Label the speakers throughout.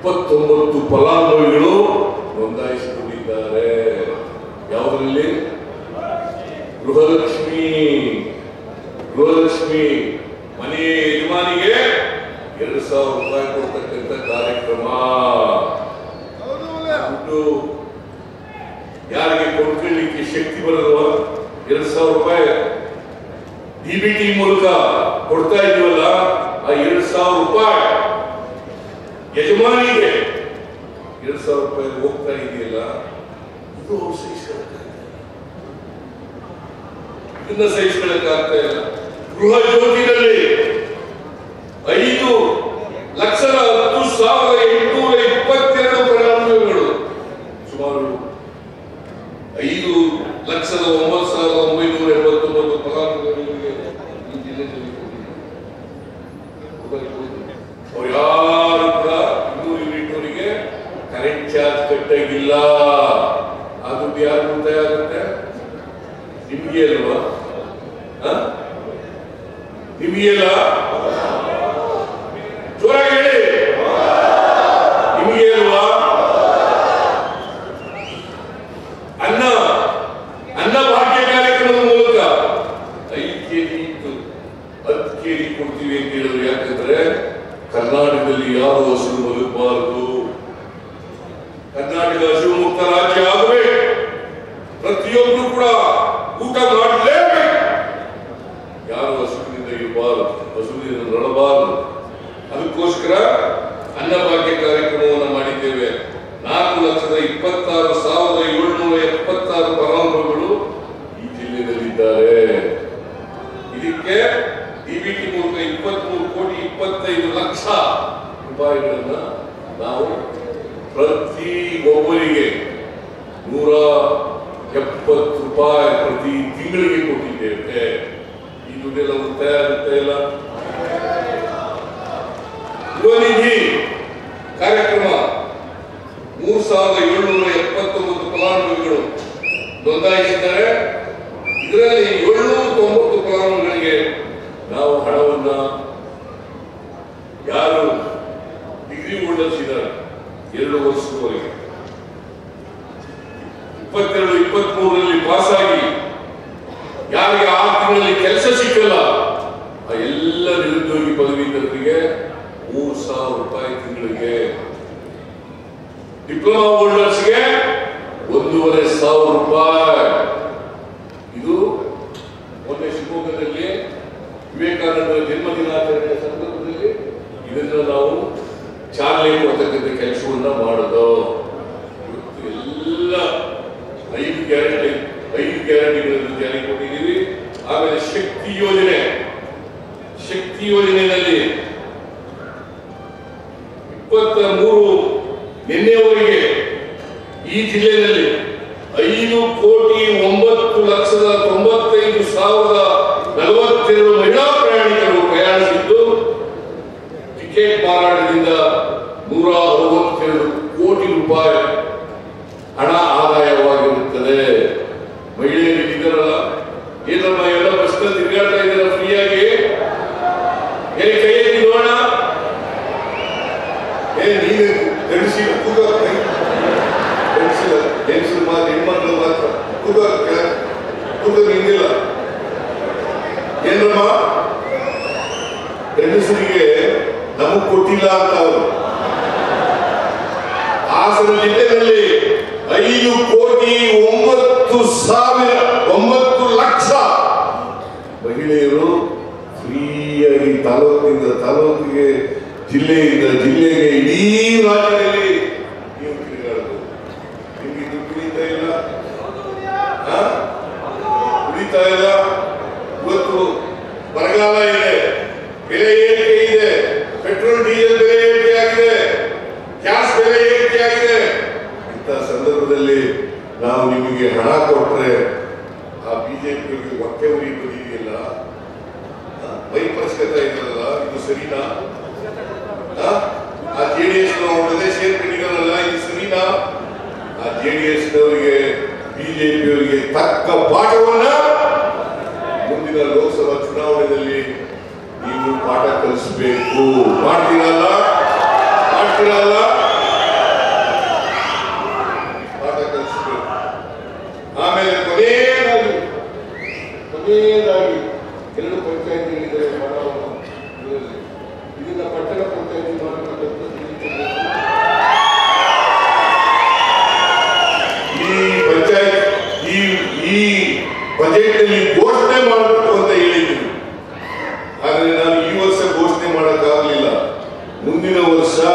Speaker 1: ಇಪ್ಪತ್ತೊಂಬತ್ತು ಫಲಾನುಭವಿಗಳು ನೋಂದಾಯಿಸಿಕೊಂಡಿದ್ದಾರೆ ಯಾವುದರಲ್ಲಿ ಗೃಹಲಕ್ಷ್ಮಿ ಗೃಹಲಕ್ಷ್ಮಿ ಮನೆಯ ಯಜಮಾನಿಗೆ ಎರಡು ಸಾವಿರ ರೂಪಾಯಿ ಕೊಡ್ತಕ್ಕಂಥ ಕಾರ್ಯಕ್ರಮ ದುಡ್ಡು ಯಾರಿಗೆ ಕೊಡ್ಕೊಳ್ಳಿಕ್ಕೆ ಶಕ್ತಿ ಬರಲ್ವ ಎರಡು ಸಾವಿರ ರೂಪಾಯಿ ಡಿಬಿಟಿ ಮೂಲಕ ಕೊಡ್ತಾ ಇದೀವಲ್ಲ ಆ ಎರಡು ಸಾವಿರ ರೂಪಾಯಿ ಯಜಮಾನಿಗೆ ಎರಡು ಸಾವಿರ ರೂಪಾಯಿ ಹೋಗ್ತಾ ಇದೆಯಲ್ಲ ಇದು ಅವ್ರು ಸಹಿಸ್ಕೊಳಕ್ಕಾಗ್ತಾ ಇಲ್ಲ. ಇದನ್ನ ಸಹಿಸ್ಕೊಳ್ಳಕ್ಕಾಗ್ತಾ ಇಲ್ಲ ಗೃಹ ಜ್ಯೋತಿನಲ್ಲಿ ಐದು ಲಕ್ಷದ ಹತ್ತು ಸಾವಿರದ ಎಂಟುನೂರ ಇಪ್ಪತ್ತೆರಡು ಫಲಾನುಭವಿಗಳು ಸುಮಾರು ಐದು ಲಕ್ಷದ ಒಂಬತ್ತು ಸಾವಿರದ ಒಂಬೈನೂರ ಎಂಬತ್ತೊಂಬತ್ತು ಫಲಾನುಭವಿಗಳಿಗೆ ಈ ಜಿಲ್ಲೆಯಲ್ಲಿ ಕೊಟ್ಟಿದ್ದಾರೆ. ಅವ್ರು ಯಾರು ಕೂಡ ಇನ್ನೂರು ಯೂನಿಟ್ವರೆಗೆ ಕರೆಂಟ್ ಚಾರ್ಜ್ ಕಟ್ಟಾಗಿಲ್ಲ ಆ ದುಡ್ಡು ಯಾರು ಉಳಿತಾಯ ಆಗುತ್ತೆ ನಿಮ್ಗೆ ಅಲ್ವಾ ಹ? ನಿಮ್ಗೆ ಅಲ್ಲ ಜೋರಾಗಿ ಹೇಳಿ ನಿಮ್ಗೆ ಅಲ್ವಾ ಅನ್ನ ಅನ್ನ ಭಾಗ್ಯ ಕಾರ್ಯಕ್ರಮದ ಮೂಲಕ ಐದು ಕೆಜಿ ಇತ್ತು ಹತ್ತು ಕೆಜಿ ಕೊಡ್ತೀವಿ ಅಂತ ಹೇಳಿದ್ರು ಯಾಕಂದ್ರೆ ಕರ್ನಾಟಕದಲ್ಲಿ ಯಾರು ಹಸಿರು ಬದುಕಬಾರದು ಕರ್ನಾಟಕ ಹಸಿರು ಮುಕ್ತ ರಾಜ್ಯ ಆಗಬೇಕು ಪ್ರತಿಯೊಬ್ಬರು ಕೂಡ ಊಟ ಮಾಡಲೇಬೇಕು ಯಾರು ಹಸುವಿನಿಂದ ಇರಬಾರದು ಹಸುವಿನಿಂದ ನಡಬಾರದು ಅದಕ್ಕೋಸ್ಕರ ಅನ್ನಭಾಗ್ಯ ಕಾರ್ಯಕ್ರಮವನ್ನು ಮಾಡಿದ್ದೇವೆ ನಾಲ್ಕು ಲಕ್ಷದ ಇಪ್ಪತ್ತಾರು ಸಾವಿರದ ಏಳುನೂರ ಎಪ್ಪತ್ತಾರು ಫಲಾನುಭವಿಗಳು ಈ ಜಿಲ್ಲೆಯಲ್ಲಿದ್ದಾರೆ ಇದಕ್ಕೆ ಡಿಬಿಟಿ ಮೂಲಕ ಇಪ್ಪತ್ಮೂರು ಕೋಟಿ ಇಪ್ಪತ್ತೈದು ಲಕ್ಷ ರೂಪಾಯಿಗಳನ್ನ ನಾವು ಪ್ರತಿ ಒಬ್ಬರಿಗೆ ನೂರ ಎಪ್ಪತ್ತು ರೂಪಾಯಿ ಪ್ರತಿ ತಿಂಗಳಿಗೆ ಕೊಟ್ಟಿದ್ದೇವೆ ಈ ದುಡ್ಡೆಲ್ಲ ಉಳಿತಾಯ ಆಗುತ್ತೆ ಇಲ್ಲ ಯುವನಿಧಿ ಕಾರ್ಯಕ್ರಮ ಮೂರು ಸಾವಿರದ ಏಳುನೂರ ಎಪ್ಪತ್ತೊಂಬತ್ತು ಫಲಾನುಭವಿಗಳು ನೋಂದಾಯಿಸಿದ್ದಾರೆ ಇದರಲ್ಲಿ ಏಳ್ನೂರ ತೊಂಬತ್ತು ಫಲಾನುಭವಿಗಳಿಗೆ ನಾವು ಹಣವನ್ನ ಯಾರು ಡಿಗ್ರಿ ಹೋಲ್ಡರ್ಸ್ ಇದ್ದಾರೆ ಎರಡು ವರ್ಷದವರೆಗೆ ಇಪ್ಪತ್ತೆರಡು ಇಪ್ಪತ್ಮೂರರಲ್ಲಿ ಪಾಸ್ ಆಗಿ ಯಾರಿಗೆ ಆ ತಿಂಗಳಲ್ಲಿ ಕೆಲಸ ಸಿಕ್ಕಲ್ಲ ಆ ಎಲ್ಲ ನಿರುದ್ಯೋಗಿ ಪದವೀಧರರಿಗೆ ಮೂರು ಸಾವಿರ ರೂಪಾಯಿ ತಿಂಗಳಿಗೆ ಡಿಪ್ಲೊಮಾ ಹೋಲ್ಡರ್ಸ್ಗೆ ಒಂದೂವರೆ ಸಾವಿರ ರೂಪಾಯಿ ಇದು ಮೊನ್ನೆ ಶಿವಮೊಗ್ಗದಲ್ಲಿ ವಿವೇಕಾನಂದರ ಜನ್ಮ ದಿನಾಚರಣೆ ಸಂದರ್ಭದಲ್ಲಿ ಇದನ್ನ ನಾವು ಚಾಲನೆ ಕೊಡ್ತಕ್ಕಂಥ ಕೆಲಸವನ್ನ ಮಾಡೋದು ಇವತ್ತು ಎಲ್ಲ ಐದು ಗ್ಯಾರಂಟಿ ಐದು ಗ್ಯಾರಂಟಿಗಳನ್ನು ಜಾರಿಗೆ ಕೊಟ್ಟಿದ್ದೀವಿ ಆಮೇಲೆ ಶಕ್ತಿ ಯೋಜನೆ ಶಕ್ತಿ ಯೋಜನೆಯಲ್ಲಿ ಇಪ್ಪತ್ತ ಮೂರು ನಿನ್ನೆಯವರೆಗೆ ಈ ಜಿಲ್ಲೆಯಲ್ಲಿ ಐದು ಕೋಟಿ ಒಂಬತ್ತು ಲಕ್ಷದ ತೊಂಬತ್ತೈದು ಸಾವಿರದ ನಲವತ್ತೆರಡು ಮಹಿಳಾ ಪ್ರಯಾಣಿಕರು ಪ್ರಯಾಣಿಸಿದ್ದು ಟಿಕೆಟ್ ಮಾರಾಟದಿಂದ ನೂರ ಅರವತ್ತೆರಡು ಕೋಟಿ ರೂಪಾಯಿ ಹಣ ಆದಾಯವಾಗಿರುತ್ತದೆ ಮಹಿಳೆಯರು ಇದ್ದಾರಲ್ಲ ಏನಮ್ಮ ಎಲ್ಲ ಬಸ್ ತಿರುಗಾಡ್ತಾ ಇದ್ದಾರ ಫ್ರೀಯಾಗಿ ಎಲ್ಲಿ ಕೈ ಎತ್ತಿ ನೋಡೋಣ ಏ ನೀನು ಗಂಡಸಿ ಕೂಗ ಗಂಡಸಿಲ್ಲ ಹೆಂಗಸರು ಮಾತ್ರ ಹೆಣ್ಮಕ್ಳು ಮಾತ್ರ ಕೂಗ ಕೂಗ ನಿಂದಿಲ್ಲ ಏನಮ್ಮ ಗಂಡಸರಿಗೆ ನಮಗ್ ಕೊಟ್ಟಿಲ್ಲ ಅಂತ ಅವರು ಹಾಸನ ಜಿಲ್ಲೆಯಲ್ಲಿ ಐದು ಕೋಟಿ ಒಂಬತ್ತು ಸಾವಿರ ಒಂಬತ್ತು ಲಕ್ಷ ಮಹಿಳೆಯರು ಫ್ರೀಯಾಗಿ ತಾಲೂಕಿನಿಂದ ತಾಲೂಕಿಗೆ ಜಿಲ್ಲೆಯಿಂದ ಜಿಲ್ಲೆಗೆ ಇಡೀ ರಾಜ್ಯದಲ್ಲಿ ನೀವು ತಿರುಗಾಡಬಹುದು ನಿಮ್ಗೆ ಇದು ಕುಡಿತಾ ಇಲ್ಲ ಆ? ಕುಡಿತಾ ಇಲ್ಲ ಇವತ್ತು ಬರಗಾಲ ಇದೆ ಬೆಲೆ ಏರಿಕೆ ಇದೆ ಪೆಟ್ರೋಲ್ ಡೀಸೆಲ್ ಬೆಲೆ ಏರಿಕೆ ಆಗಿದೆ ಗ್ಯಾಸ್ ಬೆಲೆ ಏರಿಕೆ ಆಗಿದೆ ಇಂಥ ಸಂದರ್ಭದಲ್ಲಿ ನಾವು ನಿಮಗೆ ಹಣ ಕೊಟ್ರೆ ಆ ಬಿಜೆಪಿಯವರಿಗೆ ಹೊಟ್ಟೆ ಉರಿ ಬಂದಿದೆಯಲ್ಲ ವೈಪರಿಸ್ಕೊತಾ ಇದ್ದಾರಲ್ಲ ಇದು ಸರಿನಾ ಆ? ಆ ಜೆ ಡಿ ಎಸ್ ಒಳ್ಳೆ ಸೇರ್ಕೊಂಡಿದ್ದಾರಲ್ಲ ಇದು ಸರಿನಾ ಆ ಜೆ ಡಿ ಎಸ್ ನವರಿಗೆ ಬಿಜೆಪಿಯವರಿಗೆ ತಕ್ಕ ಪಾಠವನ್ನ ಮುಂದಿನ ಲೋಕಸಭಾ ಚುನಾವಣೆಯಲ್ಲಿ ನೀವು ಪಾಠ ಕಲಿಸಬೇಕು ಮಾಡ್ತೀರಲ್ಲ ಮಾಡ್ತೀರಲ್ಲ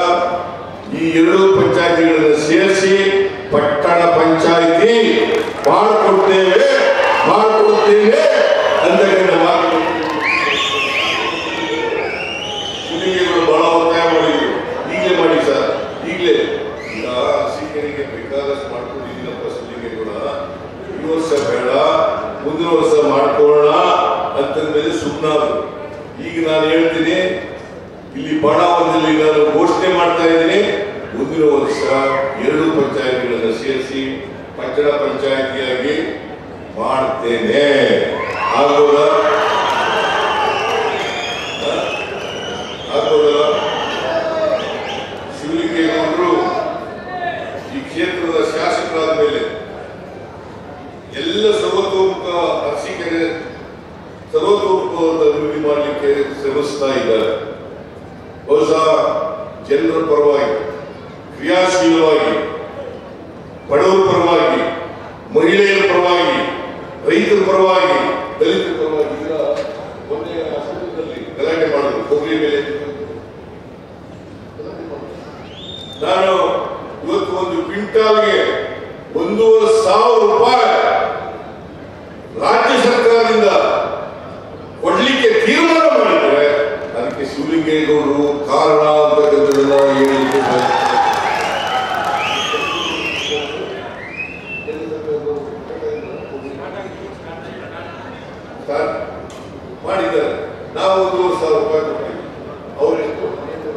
Speaker 1: ಈ ಎರಡು ಪಂಚಾಯತಿಗಳನ್ನು ಸೇರಿಸಿ ಪಟ್ಟಣ ಪಂಚಾಯಿತಿ ಮಾಡಿಕೊಡ್ತೇವೆ ಮಾಡಿಕೊಡ್ತೇವೆ ಅಂತಕ್ಕಂಥ ಮಾತು ಸುಲಿಗೆಗಳು ಬಹಳ ಒತ್ತಾಯ ಮಾಡಿದ್ರು ಈಗಲೇ ಮಾಡಿ ಸರ್ ಈಗಲೇ ಈಗ ಅರಸಿಕೆರೆಗೆ ಬೇಕಾದಷ್ಟು ಮಾಡ್ಕೊಂಡಿದ್ದೀನಪ್ಪ ಸುಲಿಗೆಗಳ ಈ ವರ್ಷ ಬೇಡ ಮುಂದಿನ ವರ್ಷ ಮಾಡ್ಕೊಳ್ಳೋಣ ಅಂತಂದ್ಮೇಲೆ ಸುಮ್ಮನಾದ್ರು ಈಗ ನಾನು ಹೇಳ್ತೀನಿ ಇಲ್ಲಿ ಬಣಾವರದಲ್ಲಿ ನಾನು ಘೋಷಣೆ ಮಾಡ್ತಾ ಇದ್ದೀನಿ ಮುಂದಿನ ವರ್ಷ ಎರಡು ಪಂಚಾಯತ್ಗಳನ್ನು ಸೇರಿಸಿ ಪಟ್ಟಣ ಪಂಚಾಯತಿಯಾಗಿ ಮಾಡ್ತೇನೆ ಆಗೋದ ಆಗೋದಲ್ಲ ಶಿವಲಿಂಗೇಗೌಡರು ಈ ಕ್ಷೇತ್ರದ ಶಾಸಕರಾದ ಮೇಲೆ ಎಲ್ಲ ಸರ್ವತೋಮುಖ ಅರಸೀಕೆರೆ ಸರ್ವತೋಮುಖವಾದ ಅಭಿವೃದ್ಧಿ ಮಾಡಲಿಕ್ಕೆ ಶ್ರಮಿಸ್ತಾ ಇದ್ದಾರೆ ಬಹುಶಃ ಜನರ ಪರವಾಗಿ ಕ್ರಿಯಾಶೀಲವಾಗಿ ಬಡವರ ಪರವಾಗಿ ಮಹಿಳೆಯರ ಪರವಾಗಿ ರೈತರ ಪರವಾಗಿ ದಲಿತರ ಪರವಾಗಿ ಈಗ ಮೊನ್ನೆ ಅಸೆಂಬ್ಲಿನಲ್ಲಿ ಗಲಾಟೆ ಮಾಡಿದ್ರು ಕೊಬ್ಬರಿ ಮೇಲೆ ನಾನು ಇವತ್ತು ಒಂದು ಕ್ವಿಂಟಾಲ್ಗೆ ಒಂದೂವರೆ ಸಾವಿರ ರೂಪಾಯಿ ರಾಜ್ಯ ಸರ್ಕಾರದಿಂದ ಕೊಡ್ಲಿಕ್ಕೆ ತೀರ್ಮಾನ ಮಾಡಿದ್ರೆ ಅದಕ್ಕೆ ಶಿವಲಿಂಗೇಗೌಡರು ಕಾರಣ ಅಂತಕ್ಕಂಥದ್ದನ್ನ ಹೇಳಲಿಕ್ಕೆ ಬಯಸ್ತೇನೆ. ಸರ್, ಮಾಡಿದ್ದಾರೆ ನಾವು ಒಂದೂವರೆ ಸಾವಿರ ರೂಪಾಯಿ ಕೊಟ್ಟಿದ್ದೀವಿ ಅವರೆಷ್ಟು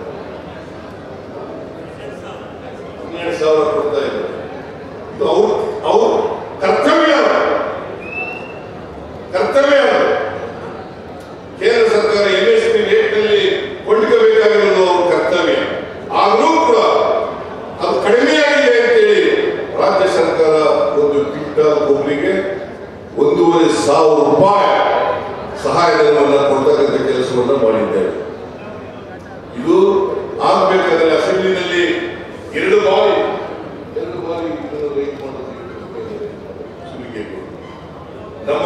Speaker 1: ಹನ್ನೆರಡು ಸಾವಿರ ಕೊಡ್ತಾ ಇದ್ದಾರೆ ಇದು ಅವ್ರ ಅವ್ರ ಕರ್ತವ್ಯ ಅದು. ಕರ್ತವ್ಯ ಅದು. ಕೇಂದ್ರ ಸರ್ಕಾರ ಎಂ ಎಸ್ ಪಿ ರೇಟ್ನಲ್ಲಿ ಕೊಂಡ್ಕೋಬೇಕಾಗಿರೋದು ಅವ್ರ ಕರ್ತವ್ಯ ಆದರೂ ಕೂಡ ಅದು ಕಡಿಮೆಯಾಗಿದೆ ಅಂತೇಳಿ ರಾಜ್ಯ ಸರ್ಕಾರ ಒಂದು ಕ್ವಿಂಟಾಲ್ ಕೊಬ್ಬರಿಗೆ ಒಂದೂವರೆ ಸಾವಿರ ರೂಪಾಯಿ ಸಹಾಯಧನವನ್ನು ಕೊಡ್ತಕ್ಕಂಥ ಕೆಲಸವನ್ನು ಮಾಡಿದ್ದೇವೆ ಇದು ಆಗ್ಬೇಕಾದ್ರೆ ಅಸೆಂಬ್ಲಿನಲ್ಲಿ ಎರಡು ಬಾರಿ ಎರಡು ಬಾರಿ ಇದನ್ನು ರೈಟ್ ಮಾಡೋದಕ್ಕೆ ಸುಲಿಗೆಗಳು. ನಮ್ಮ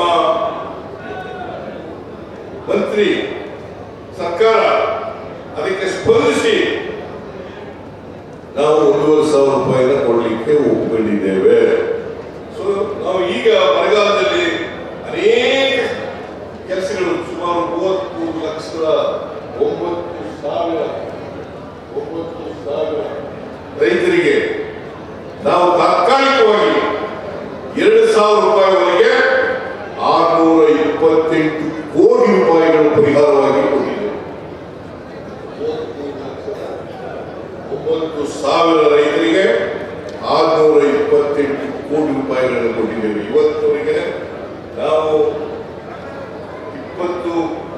Speaker 1: ಮಂತ್ರಿ ಸರ್ಕಾರ ಅದಕ್ಕೆ ಸ್ಪಂದಿಸಿ ನಾವು ಒಂದೂವರೆ ಸಾವಿರ ರೂಪಾಯಿನ ಕೊಡಲಿಕ್ಕೆ ಒಪ್ಪಿಕೊಂಡಿದ್ದೇವೆ ಸೊ ನಾವು ಈಗ ಬರಗಾಲದಲ್ಲಿ ಅನೇಕ ಕೆಲಸಗಳು ಸುಮಾರು ಮೂವತ್ತು ಲಕ್ಷದ ಒಂಬತ್ತು ಸಾವಿರ ಒಂಬತ್ತು ಸಾವಿರ ರೈತರಿಗೆ ನಾವು ತಾತ್ಕಾಲಿಕವಾಗಿ ಎರಡು ಸಾವಿರ ರೂಪಾಯಿವರೆಗೆ ಆರ್ನೂರ ಇಪ್ಪತ್ತೆಂಟು ಕೋಟಿ ರೂಪಾಯಿಗಳು ಪರಿಹಾರವಾಗಿ ಕೊಟ್ಟಿದ್ದೇವೆ ಒಂಬತ್ತು ಸಾವಿರ ರೈತರಿಗೆ ಆರ್ನೂರ ಇಪ್ಪತ್ತೆಂಟು ಕೋಟಿ ರೂಪಾಯಿಗಳನ್ನು ಕೊಟ್ಟಿದ್ದೇವೆ ಇವತ್ತವರೆಗೆ ನಾವು ಇಪ್ಪತ್ತು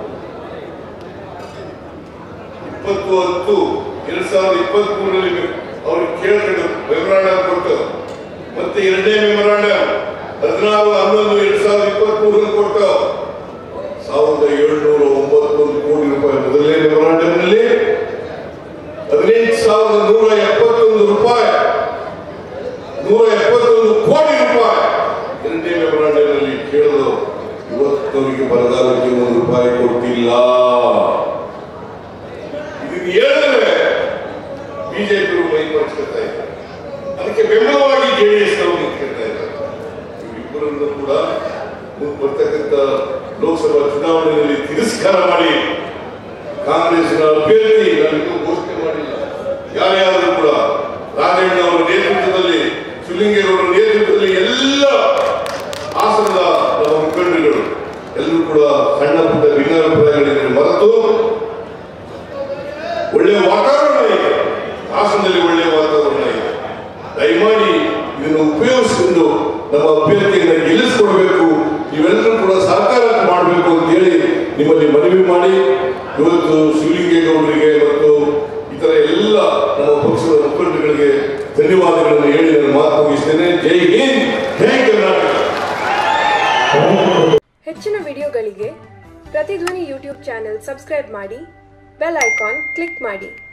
Speaker 1: ಇಪ್ಪತ್ತು ಹತ್ತು ಎರಡ್ ಸಾವಿರದ ಇಪ್ಪತ್ತ್ ಮೂರರಲ್ಲಿ ಅವ್ರಿಗೆ ಕೇಳಿದ್ರು ಮೆಮೊರಾಂಡಮ್ ಕೊಟ್ಟು ಮತ್ತೆ ಎರಡನೇ ಮೆಮೊರಾಂಡಮ್ ಹದಿನಾರು ಹನ್ನೊಂದು ಎರಡ್ ಸಾವಿರದ ಇಪ್ಪತ್ತ್ ಮೂರರಲ್ಲಿ ಕೊಟ್ಟು ಸಾವಿರದ ಏಳ್ನೂರ ಒಂಬತ್ತೊಂದು ಕೋಟಿ ರೂಪಾಯಿ ಮೊದಲನೇ ಮೆಮೊರಾಂಡಮ್ನಲ್ಲಿ ಹದಿನೆಂಟು ಸಾವಿರದ ನೂರ ಎಪ್ಪತ್ತೊಂದು ರೂಪಾಯಿ ನೂರ ಎಪ್ಪತ್ತೊಂದು ಕೋಟಿ ರೂಪಾಯಿ ಎರಡನೇ ಮೆಮೊರಾಂಡಮ್ನಲ್ಲಿ ಕೇಳಿದ್ರು ಇವತ್ತವರಿಗೆ ಬರಗಾಲಕ್ಕೆ ಒಂದು ರೂಪಾಯಿ ಕೊಟ್ಟಿಲ್ಲ ಇದನ್ನು ಹೇಳಿದ್ರೆ ಬಿಜೆಪಿ ಮೈ ಪಡಿಸ್ಕೊತಾ ಇದ್ದಾರೆ ಅದಕ್ಕೆ ಬೆಂಬಲವಾಗಿ ಜೆಡಿಎಸ್ ನವರು ನಿಂತ್ಕೊಳ್ತಾ ಇದ್ದಾರೆ ಇವರಿಬ್ಬರನ್ನು ಕೂಡ ಮುಂದೆ ಬರ್ತಕ್ಕಂಥ ಲೋಕಸಭಾ ಚುನಾವಣೆಯಲ್ಲಿ ತಿರಸ್ಕಾರ ಮಾಡಿ ಕಾಂಗ್ರೆಸ್ನ ಅಭ್ಯರ್ಥಿ ನಾವಿನ್ನೂ ಘೋಷಣೆ ಮಾಡಿಲ್ಲ ಯಾರ್ಯಾರು ಕೂಡ ರಾಜಣ್ಣ ಅವರ ನೇತೃತ್ವದಲ್ಲಿ ಶಿವಲಿಂಗೇಗೌಡರ ನೇತೃತ್ವದಲ್ಲಿ ಎಲ್ಲ ಹಾಸನದ ನಮ್ಮ ಮುಖಂಡರುಗಳು ಎಲ್ಲರೂ ಕೂಡ ಸಣ್ಣ ಪುಟ್ಟ ಭಿನ್ನಾಭಿಪ್ರಾಯಗಳಿಂದ ಮರೆತು ಒಳ್ಳೆ ವಾತಾವರಣ ಇದೆ ಹಾಸನದಲ್ಲಿ ಒಳ್ಳೆ ವಾತಾವರಣ ಇದೆ ದಯಮಾಡಿ ಇದನ್ನು ಉಪಯೋಗಿಸಿಕೊಂಡು ನಮ್ಮ ಅಭ್ಯರ್ಥಿಯನ್ನು ಗೆಲ್ಲಿಸಿಕೊಡ್ಬೇಕು ನೀವೆಲ್ಲರೂ ಕೂಡ ಸಹಕಾರ ಮಾಡಬೇಕು ಅಂತ ಹೇಳಿ ನಿಮ್ಮಲ್ಲಿ ಮನವಿ ಮಾಡಿ ಇವತ್ತು ಶಿವಲಿಂಗೇಗೌಡರಿಗೆ ಮತ್ತು ಇತರ ಎಲ್ಲ ನಮ್ಮ ಪಕ್ಷದ ಮುಖಂಡರುಗಳಿಗೆ ಧನ್ಯವಾದಗಳನ್ನು ಹೇಳಿ ನನ್ನ ಮಾತು ಮುಗಿಸ್ತೇನೆ ಜೈ ಹಿಂದ್ ಜೈ ಕರ್ನಾಟಕ
Speaker 2: ಹೆಚ್ಚಿನ ವಿಡಿಯೋಗಳಿಗೆ ಪ್ರತಿಧ್ವನಿ ಯೂಟ್ಯೂಬ್ ಚಾನೆಲ್ ಸಬ್ಸ್ಕ್ರೈಬ್ ಮಾಡಿ ಬೆಲ್ ಐಕಾನ್ ಕ್ಲಿಕ್ ಮಾಡಿ